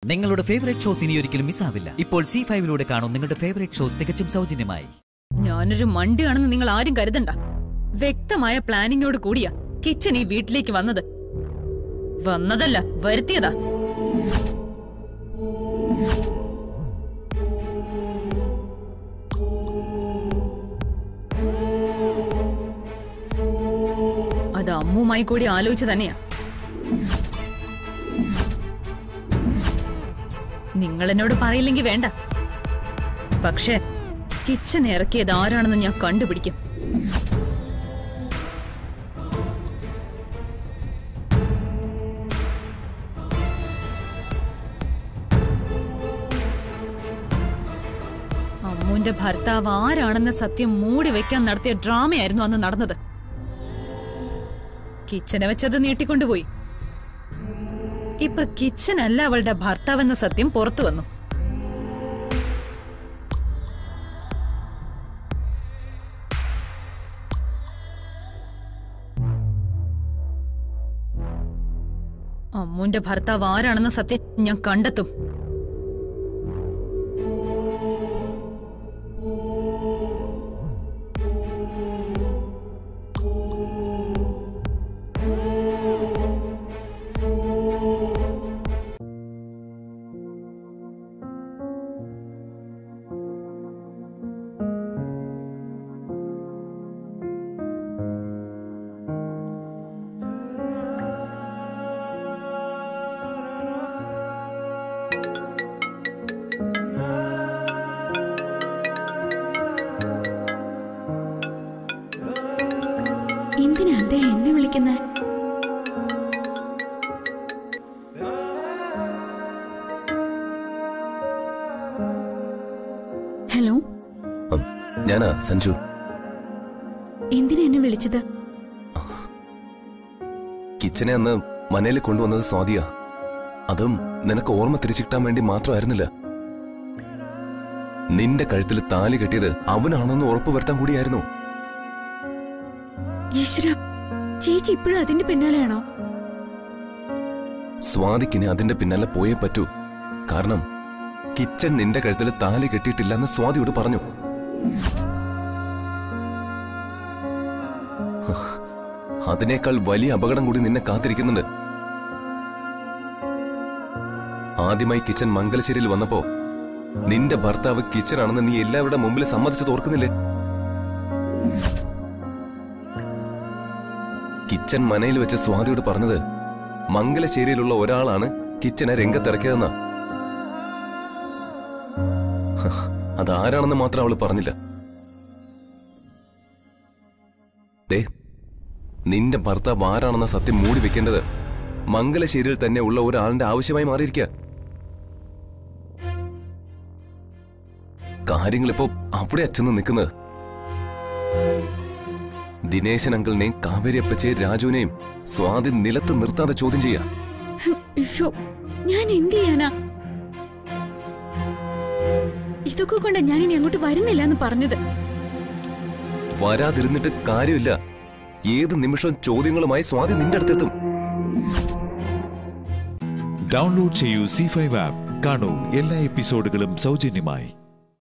നിങ്ങളുടെ favourite shows ഇനി ഒരിക്കലും മിസ്സാവില്ല ഇപ്പോൾ സി ഫൈവിലൂടെ കാണും നിങ്ങളുടെ ഫേവറേറ്റ് ഷോ തികച്ചും സൗജന്യമായി ഞാനൊരു മണ്ടിയാണെന്ന് നിങ്ങൾ ആരും കരുതണ്ട വ്യക്തമായ പ്ലാനിങ്ങോട് കൂടിയാ കിച്ചൻ ഈ വീട്ടിലേക്ക് വന്നത് വന്നതല്ല വരുത്തിയതാ അത് അമ്മുമായി കൂടി ആലോചിച്ച് തന്നെയാ നിങ്ങൾ എന്നോട് പറയില്ലെങ്കിൽ വേണ്ട പക്ഷേ കിച്ചൻ ഇറക്കിയത് ആരാണെന്ന് ഞാൻ കണ്ടുപിടിക്കും അമ്മുവിന്റെ ഭർത്താവ് ആരാണെന്ന സത്യം മൂടി വെക്കാൻ നടത്തിയ ഡ്രാമയായിരുന്നു അന്ന് നടന്നത് കിച്ചനെ വെച്ചത് നീട്ടിക്കൊണ്ടുപോയി ഇപ്പൊ കിച്ചൻ അല്ല അവളുടെ ഭർത്താവെന്ന സത്യം പുറത്തു വന്നു അമ്മുവിന്റെ ഭർത്താവ് ആരാണെന്ന സത്യം ഞാൻ കണ്ടെത്തും എന്തിനാ അദ്ദേഹം എന്നെ വിളിക്കുന്നത് ഹലോ ഉം, ഞാനാ സഞ്ജു എന്തിനാ എന്നെ വിളിച്ചത് കിച്ചനെ അന്ന് മനയിൽ കൊണ്ടുവന്നത് സ്വാതിയാ അതും നിനക്ക് ഓർമ്മ തിരിച്ചിട്ടാൻ വേണ്ടി മാത്രമായിരുന്നില്ല നിന്റെ കഴുത്തിൽ താലി കെട്ടിയത് അവനാണെന്ന് ഉറപ്പ് വരുത്താൻ കൂടിയായിരുന്നു ഈശ്വര ചേച്ചി ഇപ്പോഴും അതിന്റെ പിന്നാലെയാണോ സ്വാതിക്കിനി അതിന്റെ പിന്നാലെ പോയേ പറ്റൂ കാരണം കിച്ചൻ നിന്റെ കഴുത്തിൽ താലി കെട്ടിയിട്ടില്ലെന്ന് സ്വാതിയോട് പറഞ്ഞു അതിനേക്കാൾ വലിയ അപകടം കൂടി നിന്നെ കാത്തിരിക്കുന്നുണ്ട് ആദ്യമായി കിച്ചൻ മംഗലശ്ശേരിയിൽ വന്നപ്പോ നിന്റെ ഭർത്താവ് കിച്ചനാണെന്ന് നീ എല്ലാവരുടെ മുമ്പിൽ സമ്മതിച്ചത് ഓർക്കുന്നില്ലേ കിച്ചൻ മനയിൽ വെച്ച് സ്വാതിയോട് പറഞ്ഞത് മംഗലശ്ശേരിയിലുള്ള ഒരാളാണ് കിച്ചനെ രംഗത്തിറക്കിയതെന്നാ ഹ, അതാരാണെന്ന് മാത്രം അവള് പറഞ്ഞില്ല ദേ നിന്റെ ഭർത്താവ് ആരാണെന്ന സത്യം മൂടി വെക്കേണ്ടത് മംഗലശ്ശേരിയിൽ തന്നെ ഉള്ള ഒരാളിന്റെ ആവശ്യമായി മാറിയിരിക്കുക കാര്യങ്ങളിപ്പോ അവിടെ അച്ഛന്ന് നിൽക്കുന്നത് ദിനേശൻ അങ്കിളിനെയും കാവേരിയപ്പച്ചയെ രാജുവിനെയും സ്വാതി നിലത്ത് നിർത്താതെ ചോദ്യം ചെയ്യാ ഹും, അയ്യോ ഞാൻ എന്ത് ചെയ്യാനാ ഇതൊക്കെ കൊണ്ട് ഞാൻ ഇനി അങ്ങോട്ട് വരുന്നില്ല എന്ന് പറഞ്ഞത് വരാതിരുന്നിട്ട് കാര്യമില്ല ഏത് നിമിഷവും ചോദ്യങ്ങളുമായി സ്വാതി നിന്റെ അടുത്തെത്തും ഡൗൺലോഡ് ചെയ്യൂ സി ഫൈവ് ആപ്പ് കാണൂ എല്ലാ എപ്പിസോഡുകളും സൗജന്യമായി